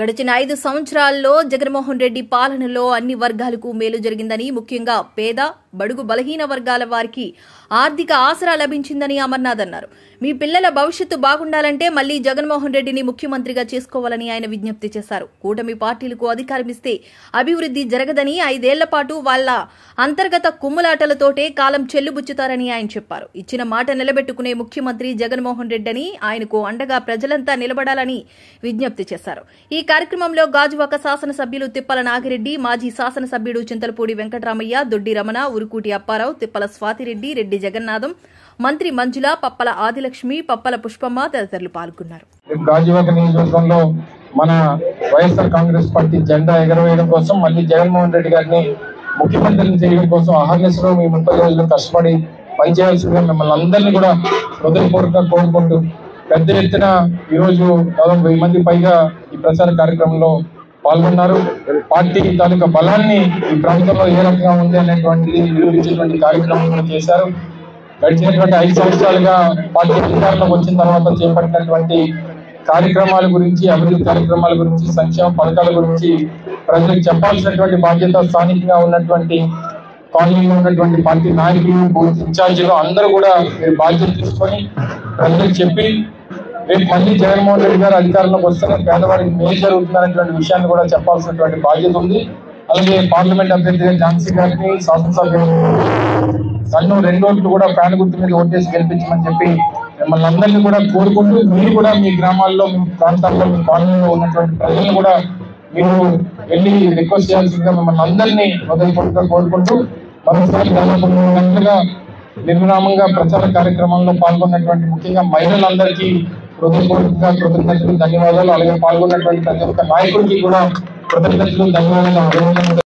గడిచిన ఐదు సంవత్సరాల్లో జగన్మోహన్ రెడ్డి పాలనలో అన్ని వర్గాలకు మేలు జరిగిందని ముఖ్యంగా పేద బడుగు బలహీన వర్గాల వారికి ఆర్థిక ఆసరా లభించిందని అమర్నాథ్ అన్నారు మీ పిల్లల భవిష్యత్తు బాగుండాలంటే మళ్లీ జగన్మోహన్ రెడ్డిని ముఖ్యమంత్రిగా చేసుకోవాలని ఆయన విజ్ఞప్తి చేశారు కూటమి పార్టీలకు అధికారమిస్తే అభివృద్ధి జరగదని ఐదేళ్ల పాటు వాళ్ల అంతర్గత కుమ్ములాటలతోటే కాలం చెల్లుబుచ్చుతారని ఆయన చెప్పారు ఇచ్చిన మాట నిలబెట్టుకునే ముఖ్యమంత్రి జగన్మోహన్ రెడ్డి అని ఆయనకు అండగా ప్రజలంతా నిలబడాలని విజ్ఞప్తి చేశారు ఈ కార్యక్రమంలో గాజువాక శాసనసభ్యులు తిప్పల నాగిరెడ్డి మాజీ శాసనసభ్యుడు చింతలపూడి వెంకటరామయ్య దొడ్డి రమణ ఉరుకూటి అప్పారావు తిప్పల స్వాతిరెడ్డి రెడ్డి జగన్నాథం మంత్రి మంజుల పప్పల ఆదిలక్ష్మి పప్పల పుష్పమ్మ తదితరులు పాల్గొన్నారు రేపు గాజువాక నియోజకవర్గంలో మన వైఎస్ఆర్ కాంగ్రెస్ పార్టీ జెండా ఎగరవేయడం కోసం మళ్ళీ జగన్మోహన్ రెడ్డి గారిని ముఖ్యమంత్రిని చేయడం కోసం అహర్నిశలో మీ ముప్పై రోజులు కష్టపడి పనిచేయాల్సిందిగా మిమ్మల్ని అందరినీ కూడా హృదయపూర్వకంగా కోరుకుంటూ పెద్ద ఎత్తున ఈరోజు దాదాపు వెయ్యి మంది పైగా ఈ ప్రచార కార్యక్రమంలో పాల్గొన్నారు పార్టీ తాలూకా బలాన్ని ఈ ప్రాంతంలో ఏ రకంగా ఉంది అనేటువంటిది నిరూపించేటువంటి కార్యక్రమం కూడా చేశారు గడిచినటువంటి ఐదు సంవత్సరాలుగా పార్టీ అధికారంలోకి వచ్చిన తర్వాత చేపట్టినటువంటి కార్యక్రమాల గురించి అభివృద్ధి కార్యక్రమాల గురించి సంక్షేమ పథకాల గురించి ప్రజలకు చెప్పాల్సినటువంటి బాధ్యత స్థానికంగా ఉన్నటువంటి కాలనీలో ఉన్నటువంటి పార్టీ నాయకులు బూత్ ఇన్ఛార్జీలు అందరూ కూడా మీరు బాధ్యత తీసుకొని ప్రజలకు చెప్పి రేపు మళ్ళీ జగన్మోహన్ రెడ్డి గారు అధికారంలోకి వస్తేనే పేదవారికి మేలు జరుగుతుందనేటువంటి విషయాన్ని కూడా చెప్పాల్సినటువంటి బాధ్యత ఉంది అలాగే పార్లమెంట్ అభ్యర్థిగా ఝాన్సీ గారిని శాసనసభ్యులు నన్ను రెండు ఓట్లు కూడా ఫ్యాన్ గుర్తు మీద ఓటేసి గెలిపించమని చెప్పి మిమ్మల్ని అందరినీ కూడా కోరుకుంటూ మీరు కూడా మీ గ్రామాల్లో మీ ప్రాంతాల్లో మీ కాలనీలో ఉన్నటువంటి ప్రజలను కూడా మీరు వెళ్ళి రిక్వెస్ట్ చేయాల్సిందిగా మిమ్మల్ని అందరినీ హృదయపూర్వకంగా కోరుకుంటూ మరోసారి దాదాపు మూడు గంటలుగా నిర్విరామంగా ప్రచార కార్యక్రమంలో పాల్గొన్నటువంటి ముఖ్యంగా మహిళలందరికీ హృదయపూర్వకంగా కృతజ్ఞతలు ధన్యవాదాలు అలాగే పాల్గొన్నటువంటి ప్రతి ఒక్క నాయకుడికి కూడా కృతజ్ఞతలు ధన్యవాదాలు అభినందనలు